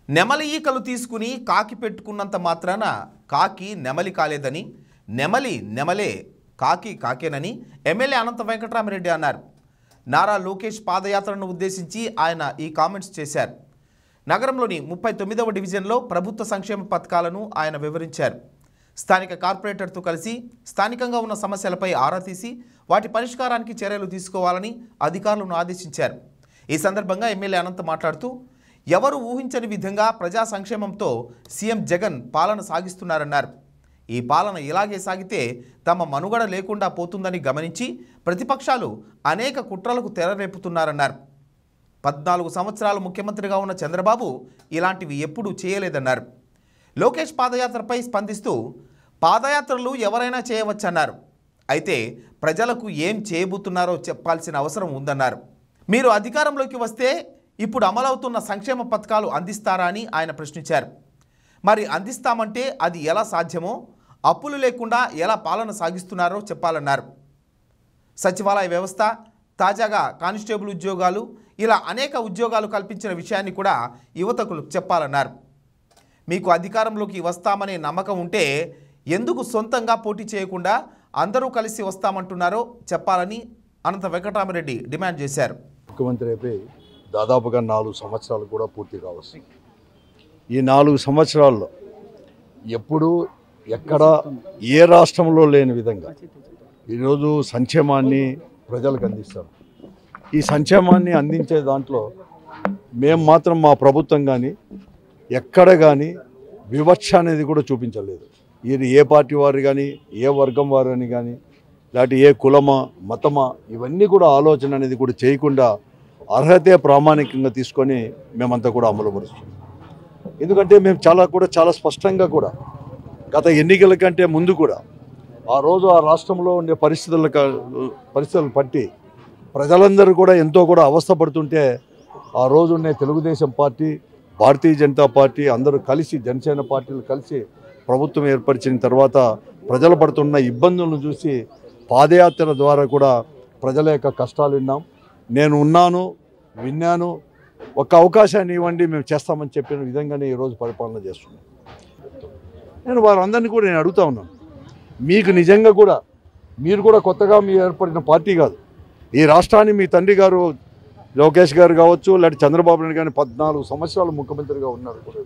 నెమలి ఈకలు తీసుకుని కాకి పెట్టుకున్నంత మాత్రాన కాకి నెమలి కాలేదని నెమలి నెమలే కాకి కాకేనని ఎమ్మెల్యే అనంత వెంకటరామిరెడ్డి అన్నారు నారా లోకేష్ పాదయాత్రను ఉద్దేశించి ఆయన ఈ కామెంట్స్ చేశారు నగరంలోని ముప్పై తొమ్మిదవ డివిజన్లో ప్రభుత్వ సంక్షేమ పథకాలను ఆయన వివరించారు స్థానిక కార్పొరేటర్తో కలిసి స్థానికంగా ఉన్న సమస్యలపై ఆరా తీసి వాటి పరిష్కారానికి చర్యలు తీసుకోవాలని అధికారులను ఆదేశించారు ఈ సందర్భంగా ఎమ్మెల్యే అనంత్ మాట్లాడుతూ ఎవరు ఊహించని విధంగా ప్రజా సంక్షేమంతో సీఎం జగన్ పాలన సాగిస్తున్నారన్నారు ఈ పాలన ఇలాగే సాగితే తమ మనుగడ లేకుండా పోతుందని గమనించి ప్రతిపక్షాలు అనేక కుట్రలకు తెరరేపుతున్నారన్నారు పద్నాలుగు సంవత్సరాలు ముఖ్యమంత్రిగా ఉన్న చంద్రబాబు ఇలాంటివి ఎప్పుడూ చేయలేదన్నారు లోకేష్ పాదయాత్రపై స్పందిస్తూ పాదయాత్రలు ఎవరైనా చేయవచ్చన్నారు అయితే ప్రజలకు ఏం చేయబోతున్నారో చెప్పాల్సిన అవసరం ఉందన్నారు మీరు అధికారంలోకి వస్తే ఇప్పుడు అమలవుతున్న సంక్షేమ పథకాలు అందిస్తారా అని ఆయన ప్రశ్నించారు మరి అందిస్తామంటే అది ఎలా సాధ్యమో అప్పులు లేకుండా ఎలా పాలన సాగిస్తున్నారో చెప్పాలన్నారు సచివాలయ వ్యవస్థ తాజాగా కానిస్టేబుల్ ఉద్యోగాలు ఇలా అనేక ఉద్యోగాలు కల్పించిన విషయాన్ని కూడా యువతకు చెప్పాలన్నారు మీకు అధికారంలోకి వస్తామనే నమ్మకం ఉంటే ఎందుకు సొంతంగా పోటీ చేయకుండా అందరూ కలిసి వస్తామంటున్నారో చెప్పాలని అనంత వెంకటరామరెడ్డి డిమాండ్ చేశారు ముఖ్యమంత్రి అయిపోయి దాదాపుగా నాలుగు సంవత్సరాలు కూడా పూర్తి కావస్తుంది ఈ నాలుగు సంవత్సరాల్లో ఎప్పుడు ఎక్కడ ఏ రాష్ట్రంలో లేని విధంగా ఈరోజు సంక్షేమాన్ని ప్రజలకు అందిస్తారు ఈ సంక్షేమాన్ని అందించే దాంట్లో మేము మాత్రం మా ప్రభుత్వం కానీ ఎక్కడ కానీ వివక్ష అనేది కూడా చూపించలేదు ఇది ఏ పార్టీ వారు కానీ ఏ వర్గం వారు అని కానీ లేకపోతే ఏ కులమా మతమా ఇవన్నీ కూడా ఆలోచన అనేది కూడా చేయకుండా అర్హతే ప్రామాణికంగా తీసుకొని మేమంతా కూడా అమలుపరుస్తున్నాం ఎందుకంటే మేము చాలా కూడా చాలా స్పష్టంగా కూడా గత ఎన్నికల కంటే ముందు కూడా ఆ రోజు ఆ రాష్ట్రంలో ఉండే పరిస్థితుల పరిస్థితులను బట్టి ప్రజలందరూ కూడా ఎంతో కూడా అవస్థపడుతుంటే ఆ రోజు ఉండే తెలుగుదేశం పార్టీ భారతీయ జనతా పార్టీ అందరూ కలిసి జనసేన పార్టీలు కలిసి ప్రభుత్వం ఏర్పరిచిన తర్వాత ప్రజలు పడుతున్న ఇబ్బందులను చూసి పాదయాత్ర ద్వారా కూడా ప్రజల యొక్క కష్టాలు విన్నాం నేను ఉన్నాను విన్నాను ఒక అవకాశాన్ని ఇవ్వండి మేము చేస్తామని చెప్పిన విధంగానే ఈరోజు పరిపాలన చేస్తున్నాం నేను వారందరినీ కూడా నేను అడుగుతా ఉన్నాను మీకు నిజంగా కూడా మీరు కూడా కొత్తగా మీ ఏర్పడిన పార్టీ కాదు ఈ రాష్ట్రాన్ని మీ తండ్రి గారు లోకేష్ గారు కావచ్చు లేకపోతే చంద్రబాబు నాయుడు కానీ పద్నాలుగు సంవత్సరాలు ముఖ్యమంత్రిగా ఉన్నారు కూడా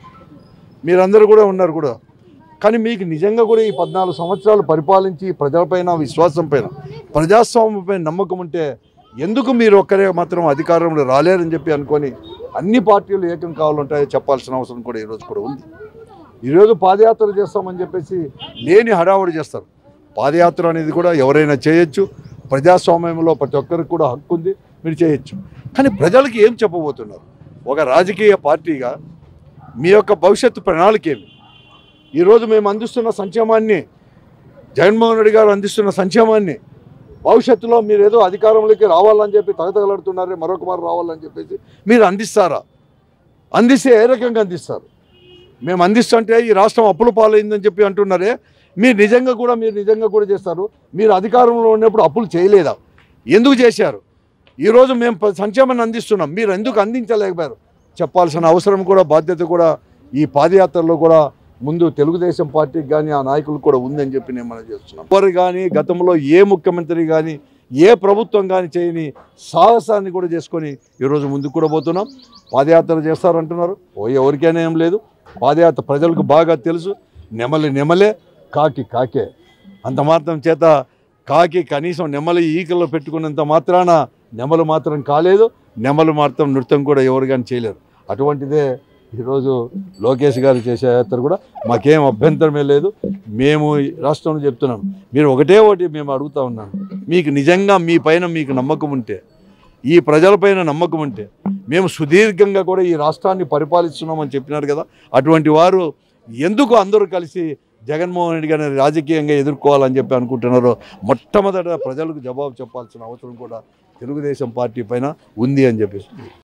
మీరందరూ కూడా ఉన్నారు కూడా కానీ మీకు నిజంగా కూడా ఈ పద్నాలుగు సంవత్సరాలు పరిపాలించి ప్రజలపైన విశ్వాసం పైన ప్రజాస్వామ్యంపైన నమ్మకం ఉంటే ఎందుకు మీరు ఒక్కరే మాత్రం అధికారంలో రాలేరని చెప్పి అనుకొని అన్ని పార్టీలు ఏకం కావాలంటాయో చెప్పాల్సిన అవసరం కూడా ఈరోజు కూడా ఉంది ఈరోజు పాదయాత్ర చేస్తామని చెప్పేసి లేని హడావుడి చేస్తారు పాదయాత్ర అనేది కూడా ఎవరైనా చేయొచ్చు ప్రజాస్వామ్యంలో ప్రతి ఒక్కరికి కూడా హక్కు ఉంది మీరు చేయొచ్చు కానీ ప్రజలకి ఏం చెప్పబోతున్నారు ఒక రాజకీయ పార్టీగా మీ యొక్క భవిష్యత్తు ప్రణాళిక ఏమి ఈరోజు మేము అందిస్తున్న సంక్షేమాన్ని జగన్మోహన్ రెడ్డి గారు అందిస్తున్న సంక్షేమాన్ని భవిష్యత్తులో మీరు ఏదో అధికారంలోకి రావాలని చెప్పి తగతగలాడుతున్నారే మరొక మారు రావాలని చెప్పేసి మీరు అందిస్తారా అందిస్తే ఏ రకంగా అందిస్తారు మేము అందిస్తుంటే ఈ రాష్ట్రం అప్పుల పాలైందని చెప్పి అంటున్నారే మీరు నిజంగా కూడా మీరు నిజంగా కూడా చేస్తారు మీరు అధికారంలో ఉన్నప్పుడు అప్పులు చేయలేదా ఎందుకు చేశారు ఈరోజు మేము ప- సంక్షేమాన్ని అందిస్తున్నాం మీరు ఎందుకు అందించలేకపోయారు చెప్పాల్సిన అవసరం కూడా బాధ్యత కూడా ఈ పాదయాత్రలో కూడా ముందు తెలుగుదేశం పార్టీకి కానీ ఆ నాయకులకు కూడా ఉందని చెప్పి నేను మనం చేస్తున్నాం ఎవరు కానీ గతంలో ఏ ముఖ్యమంత్రి కానీ ఏ ప్రభుత్వం కానీ చేయని సాహసాన్ని కూడా చేసుకొని ఈరోజు ముందుకు కూడా పోతున్నాం పాదయాత్ర చేస్తారంటున్నారు ఓ ఎవరికైనా ఏం లేదు పాదయాత్ర ప్రజలకు బాగా తెలుసు నెమలి నెమలే కాకి కాకే అంత మాత్రం చేత కాకి కనీసం నెమలి ఈకల్లో పెట్టుకున్నంత మాత్రాన నెమలు మాత్రం కాలేదు నెమలు మాత్రం నృత్యం కూడా ఎవరు కానీ చేయలేరు అటువంటిదే ఈరోజు లోకేష్ గారు చేసే యాత్ర కూడా మాకేం అభ్యంతరమే లేదు మేము ఈ రాష్ట్రంలో చెప్తున్నాం మీరు ఒకటే ఒకటి మేము అడుగుతా ఉన్నాను మీకు నిజంగా మీ పైన మీకు నమ్మకం ఉంటే ఈ ప్రజలపైన నమ్మకం ఉంటే మేము సుదీర్ఘంగా కూడా ఈ రాష్ట్రాన్ని పరిపాలిస్తున్నామని చెప్పినారు కదా అటువంటి వారు ఎందుకు అందరూ కలిసి జగన్మోహన్ రెడ్డి గారిని రాజకీయంగా ఎదుర్కోవాలని చెప్పి అనుకుంటున్నారో మొట్టమొదట ప్రజలకు జవాబు చెప్పాల్సిన అవసరం కూడా తెలుగుదేశం పార్టీ పైన ఉంది అని చెప్పేసి